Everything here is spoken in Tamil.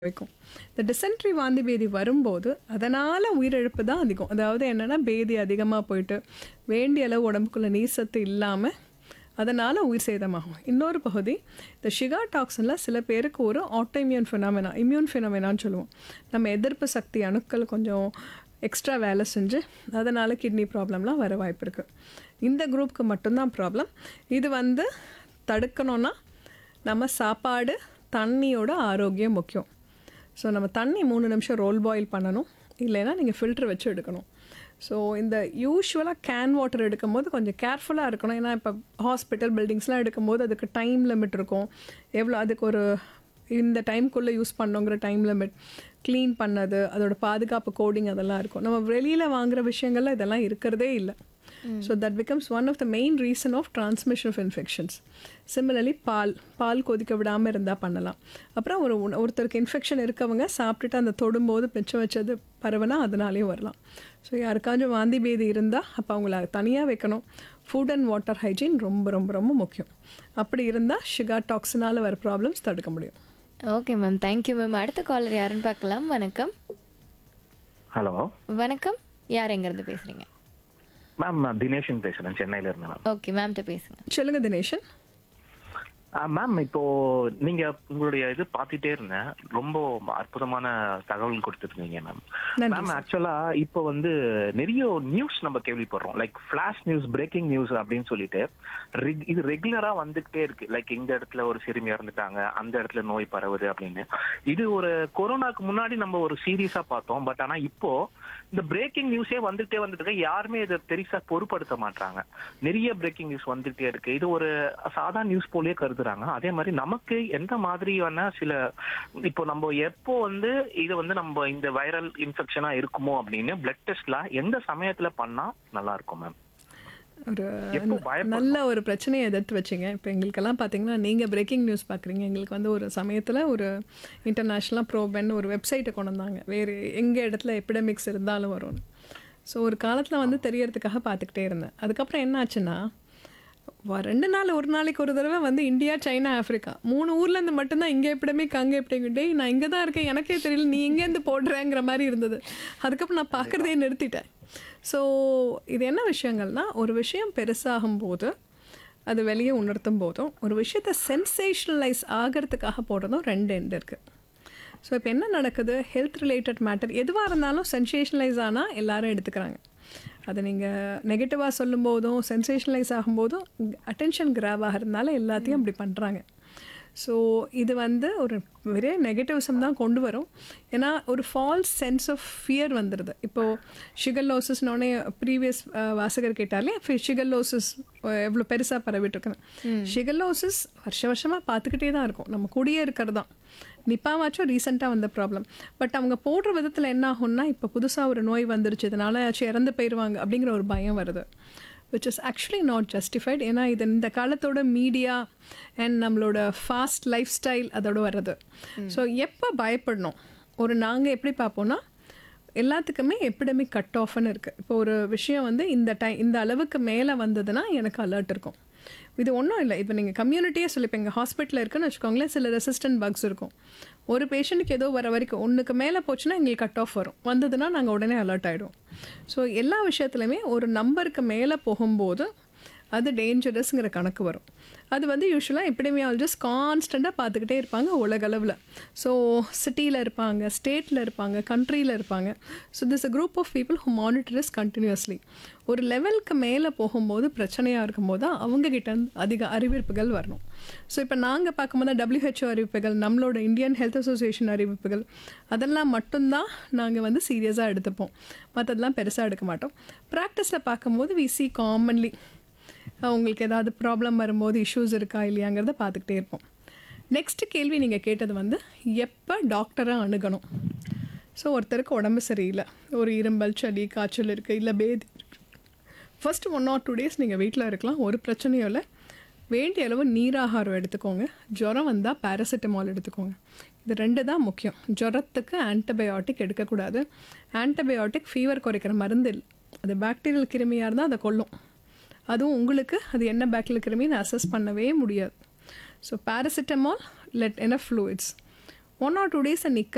வைக்கும் இந்த டிசென்ட்ரி வாந்தி பேதி வரும்போது அதனால் உயிரிழப்பு தான் அதிகம் அதாவது என்னென்னா பேதி அதிகமாக போயிட்டு வேண்டிய அளவு உடம்புக்குள்ள நீர் சத்து இல்லாமல் அதனால் உயிர் சேதமாகும் இன்னொரு பகுதி இந்த ஷிகா டாக்ஸினில் சில பேருக்கு ஒரு ஆட்டோஇம்யூன் ஃபினாமினா இம்யூன் ஃபினாமினான்னு சொல்லுவோம் நம்ம எதிர்ப்பு சக்தி அணுக்கள் கொஞ்சம் எக்ஸ்ட்ரா வேலை செஞ்சு அதனால் கிட்னி ப்ராப்ளம்லாம் வர வாய்ப்பு இருக்குது இந்த குரூப்புக்கு மட்டும்தான் ப்ராப்ளம் இது வந்து தடுக்கணும்னா நம்ம சாப்பாடு தண்ணியோட ஆரோக்கியம் முக்கியம் ஸோ நம்ம தண்ணி மூணு நிமிஷம் ரோல் பாயில் பண்ணணும் இல்லைன்னா நீங்கள் ஃபில்டர் வச்சு எடுக்கணும் ஸோ இந்த யூஸ்வலாக கேன் வாட்டர் எடுக்கும்போது கொஞ்சம் கேர்ஃபுல்லாக இருக்கணும் ஏன்னா இப்போ ஹாஸ்பிட்டல் பில்டிங்ஸ்லாம் எடுக்கும்போது அதுக்கு டைம் லிமிட் இருக்கும் எவ்வளோ அதுக்கு ஒரு இந்த டைம்குள்ளே யூஸ் பண்ணோங்கிற டைம் லிமிட் க்ளீன் பண்ணது அதோட பாதுகாப்பு கோடிங் அதெல்லாம் இருக்கும் நம்ம வெளியில் வாங்குற விஷயங்கள்ல இதெல்லாம் இருக்கிறதே இல்லை so that becomes one of the main reason of transmission of infections similarly பால் பால் கொதிக்க விடாமல் இருந்தால் பண்ணலாம் அப்புறம் ஒரு உண- ஒருத்தருக்கு இன்ஃபெக்ஷன் இருக்கவங்க சாப்பிட்டுட்டு அந்த தொடும்போது மிச்சம் வச்சது பரவனா அதனாலேயும் வரலாம் ஸோ யாருக்காச்சும் வாந்தி பேதி இருந்தால் அப்போ அவங்கள தனியாக வைக்கணும் ஃபுட் அண்ட் வாட்டர் ஹைஜீன் ரொம்ப ரொம்ப ரொம்ப முக்கியம் அப்படி இருந்தால் சுகர் டாக்ஸினால் வர ப்ராப்ளம்ஸ் தடுக்க முடியும் ஓகே மேம் தேங்க்யூ மேம் அடுத்த காலர் யாருன்னு பார்க்கலாம் வணக்கம் ஹலோ வணக்கம் யார் எங்கேருந்து பேசுகிறீங்க மேம் நான் தினேஷன் பேசுறேன் சென்னையில இருந்து மேம் ஓகே மேம்கிட்ட பேசுங்க சொல்லுங்க தினேஷன் மேம் இப்போ நீங்க உங்களுடைய இது பார்த்துட்டே இருந்தேன் ரொம்ப அற்புதமான தகவல் கொடுத்துருந்தீங்க மேம் நன்றி மேம் ஆக்சுவலா இப்போ வந்து நிறைய நியூஸ் நம்ம கேள்விப்படுறோம் like flash news breaking news அப்படின்னு சொல்லிட்டு reg- இது ரெகுலரா வந்துகிட்டே இருக்கு லைக் இந்த இடத்துல ஒரு சிறுமி இறந்துட்டாங்க அந்த இடத்துல நோய் பரவுது அப்படின்னு இது ஒரு கொரோனாக்கு முன்னாடி நம்ம ஒரு சீரியஸா பார்த்தோம் பட் ஆனா இப்போ இந்த பிரேக்கிங் நியூஸே வந்துட்டே வந்துட்டு இருக்கு யாருமே இதை பெருசா பொருட்படுத்த மாட்டாங்க நிறைய பிரேக்கிங் நியூஸ் வந்துட்டே இருக்கு இது ஒரு சாதா நியூஸ் போலயே கருதுறாங்க அதே மாதிரி நமக்கு எந்த மாதிரியான சில இப்போ நம்ம எப்போ வந்து இது வந்து நம்ம இந்த வைரல் இன்ஃபெக்ஷனா இருக்குமோ அப்படின்னு பிளட் டெஸ்ட்லாம் எந்த சமயத்துல பண்ணா நல்லா இருக்கும் மேம் ஒரு எப்போ பயப்படணும்? நல்ல ஒரு பிரச்சனையை எதிர்த்து வச்சிங்க இப்போ எங்களுக்கெல்லாம் பார்த்தீங்கன்னா நீங்கள் பிரேக்கிங் நியூஸ் பார்க்குறீங்க எங்களுக்கு வந்து ஒரு சமயத்தில் ஒரு இன்டர்நேஷ்னலாக ப்ரோபென் ஒரு வெப்சைட்டை கொண்டு வந்தாங்க வேறு எங்கள் இடத்துல எபிடமிக்ஸ் இருந்தாலும் வரும்னு ஸோ ஒரு காலத்தில் வந்து தெரியறதுக்காக பார்த்துக்கிட்டே இருந்தேன் அதுக்கப்புறம் என்ன ஆச்சுன்னா வ- ரெண்டு நாள் ஒரு நாளைக்கு ஒரு தடவை வந்து இந்தியா சைனா ஆஃப்ரிக்கா மூணு ஊர்லேருந்து மட்டும்தான் இங்கே எப்பிடமிக் அங்கே எப்பிடமிக் டேய் நான் இங்கே தான் இருக்கேன் எனக்கே தெரியல நீ எங்கேருந்து போடுறேங்கிற மாதிரி இருந்தது அதுக்கப்புறம் நான் பார்க்குறதே நிறுத்திட்டேன் ஸோ இது என்ன விஷயங்கள்னா ஒரு விஷயம் பெருசாகும் போது அது வெளியே உணர்த்தும் போதும் ஒரு விஷயத்தை சென்சேஷனலைஸ் ஆகிறதுக்காக போடுறதும் ரெண்டு எண்ட் இருக்குது ஸோ இப்போ என்ன நடக்குது ஹெல்த் ரிலேட்டட் மேட்டர் எதுவாக இருந்தாலும் சென்சேஷனலைஸ் ஆனால் எல்லாரும் எடுத்துக்கிறாங்க அதை நீங்கள் நெகட்டிவாக சொல்லும் போதும் சென்சேஷனலைஸ் ஆகும்போதும் அட்டென்ஷன் கிராப் ஆகிறதுனால எல்லாத்தையும் அப்படி பண்ணுறாங்க ஸோ இது வந்து ஒரு வெறும் நெகட்டிவ்ஸம் தான் கொண்டு வரும் ஏன்னா ஒரு ஃபால்ஸ் சென்ஸ் ஆஃப் ஃபியர் வந்துடுது இப்போது ஷிகல்லோசிஸ்னோடனே ப்ரீவியஸ் வாசகர் கேட்டாலே ஷிகல்லோசிஸ் எவ்வளோ பெருசாக பரவிட்டு இருக்குன்னு ஷிகல்லோசிஸ் வருஷ வருஷமாக பார்த்துக்கிட்டே தான் இருக்கும் நம்ம கூடயே இருக்கிறது தான் நிப்பாவாச்சும் ரீசெண்டாக வந்த ப்ராப்ளம் பட் அவங்க போடுற விதத்தில் என்ன ஆகும்னா இப்போ புதுசாக ஒரு நோய் வந்துருச்சு இதனால ஆச்சும் இறந்து போயிடுவாங்க அப்படிங்கிற ஒரு பயம் வருது which is actually not justified ஏன்னா இது இந்த காலத்தோட மீடியா அண்ட் நம்மளோட ஃபாஸ்ட் லைஃப் ஸ்டைல் அதோட வர்றது ஸோ எப்போ பயப்படணும் ஒரு நாங்கள் எப்படி பார்ப்போம்னா எல்லாத்துக்குமே எப்பிடமிக் கட் ஆஃப்னு இருக்குது இப்போ ஒரு விஷயம் வந்து இந்த டைம் இந்த அளவுக்கு மேலே வந்ததுன்னா எனக்கு அலர்ட் இருக்கும் இது ஒன்றும் இல்லை இப்போ நீங்கள் கம்யூனிட்டியே சொல்லி இப்போ எங்கள் ஹாஸ்பிட்டலில் இருக்குன்னு வச்சுக்கோங்களேன் சில ரெசிஸ்டன்ட் பக்ஸ் இருக்கும் ஒரு பேஷண்ட்டுக்கு ஏதோ வர வரைக்கும் ஒன்றுக்கு மேலே போச்சுன்னா எங்களுக்கு கட் ஆஃப் வரும் வந்ததுன்னா நாங்கள் உடனே அலர்ட் ஆகிடுவோம் ஸோ எல்லா விஷயத்துலையுமே ஒரு நம்பருக்கு மேலே போகும்போது அது டேஞ்சரஸ்ங்கிற கணக்கு வரும் அது வந்து யூஸ்வலாக எபிடமியாலஜிஸ்ட் கான்ஸ்டண்ட்டாக பார்த்துக்கிட்டே இருப்பாங்க உலகளவில் ஸோ சிட்டியில் இருப்பாங்க ஸ்டேட்டில் இருப்பாங்க கண்ட்ரியில் இருப்பாங்க so this a group of people who monitors continuously ஒரு லெவலுக்கு மேலே போகும்போது பிரச்சனையாக இருக்கும்போது தான் அவங்கக்கிட்ட இருந்து அதிக அறிவிப்புகள் வரணும் ஸோ இப்போ நாங்கள் பார்க்கும்போது WHO அறிவிப்புகள் நம்மளோட இந்தியன் ஹெல்த் அசோசியேஷன் அறிவிப்புகள் அதெல்லாம் மட்டும்தான் நாங்கள் வந்து சீரியஸாக எடுத்துப்போம் மற்றதெல்லாம் பெருசாக எடுக்க மாட்டோம் ப்ராக்டிஸில் பார்க்கும்போது வி சி காமன்லி உங்களுக்கு ஏதாவது ப்ராப்ளம் வரும்போது இஷ்யூஸ் இருக்கா இல்லையாங்கிறத பார்த்துக்கிட்டே இருப்போம் நெக்ஸ்ட் கேள்வி நீங்கள் கேட்டது வந்து எப்போ டாக்டரை அணுகணும் ஸோ ஒருத்தருக்கு உடம்பு சரியில்லை ஒரு இரும்பல் சளி காய்ச்சல் இருக்குது இல்லை பேதி first one or two days நீங்கள் வீட்டில் இருக்கலாம் ஒரு பிரச்சனையும் இல்லை வேண்டிய அளவு நீராகாரம் எடுத்துக்கோங்க ஜுரம் வந்தால் பேராசிட்டமால் எடுத்துக்கோங்க இது ரெண்டு தான் முக்கியம் ஜுரத்துக்கு ஆன்டிபயோட்டிக் எடுக்கக்கூடாது ஆன்டிபயோட்டிக் ஃபீவர் குறைக்கிற மருந்து இல்லை அது பாக்டீரியல் கிருமியாக இருந்தால் அதை கொல்லும் அதுவும் உங்களுக்கு அது என்ன பாக்டீரியல் கிருமின்னு அசஸ் பண்ணவே முடியாது ஸோ பேராசிட்டமால் லெட் என்ன fluids one or two days நிற்க